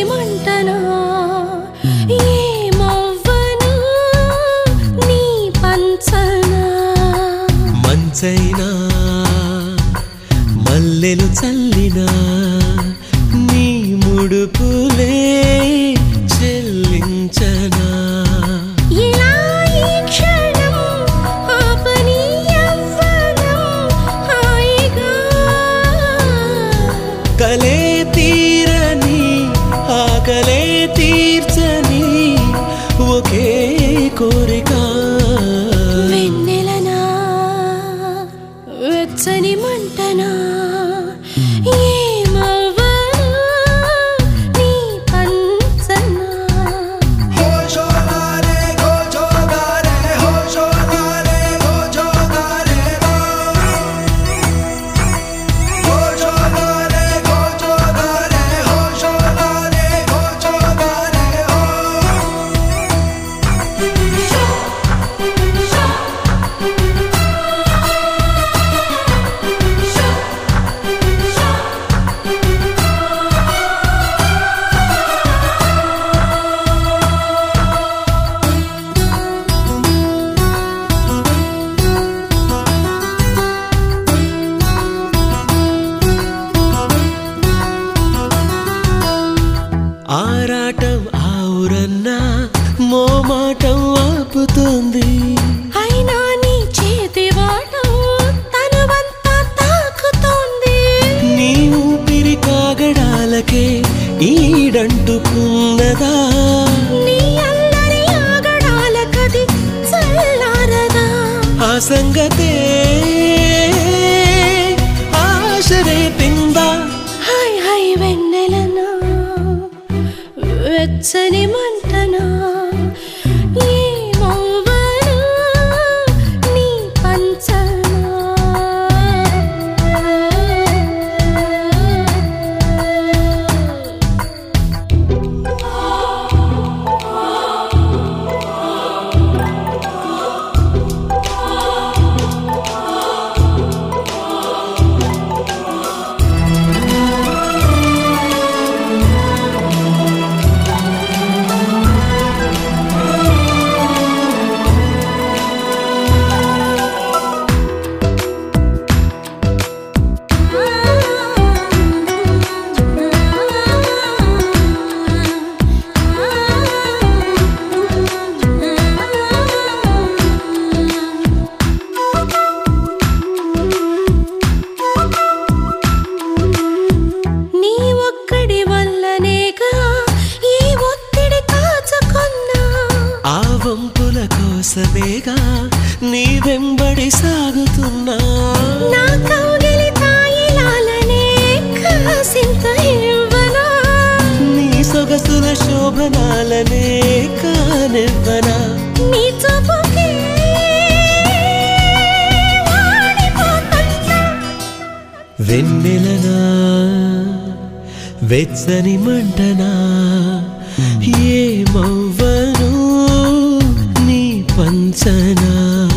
మంటనా ఏమవ్వను నీ పంచనా మంచైనా మల్లెలు చల్లినా నీ ముడుపులే చెల్లించనా ఇలా ఈ క్షణం ఆపని యవ్వనం హాయిగా కలే తీరని ఆకలే తీర్చని ఒకే కోరిక వెన్నెలనా వెచ్చని మంటనా ఏమవ్వను నీ పంచనా ఆరాటం ఆవురన్నా మోమాటం ఆపుతోంది అయినా నీ చేతి వాటం తనువంతా తాకుతోంది నీ ఊపిరి కాగడాలకే ఈడంటుకున్నదా నీ అల్లరి ఆగడాల కది చల్లారదా ఆ సంగతే ఆశరే పిందా హాయ్ హాయ్ వెన్నెలనా వెచ్చని మంటనా ఏమవ్వను నీ పంచనా నీ ఒక్కడి వల్లనేగా ఈ ఒత్తిడి కాచుకున్నా ఆ వంపుల కోసమేగా నీ వెంబడి సాగుతున్నా నా కౌగిలి తాయిలాలనే కాసింత ఇవ్వనా నీ సొగసుల శోభనాలనే కానివ్వనా నీ చూపుకి వాడిపోతున్నా వెన్నెలనా వెచ్చని మంటనా ఏమవ్వను నీ పంచనా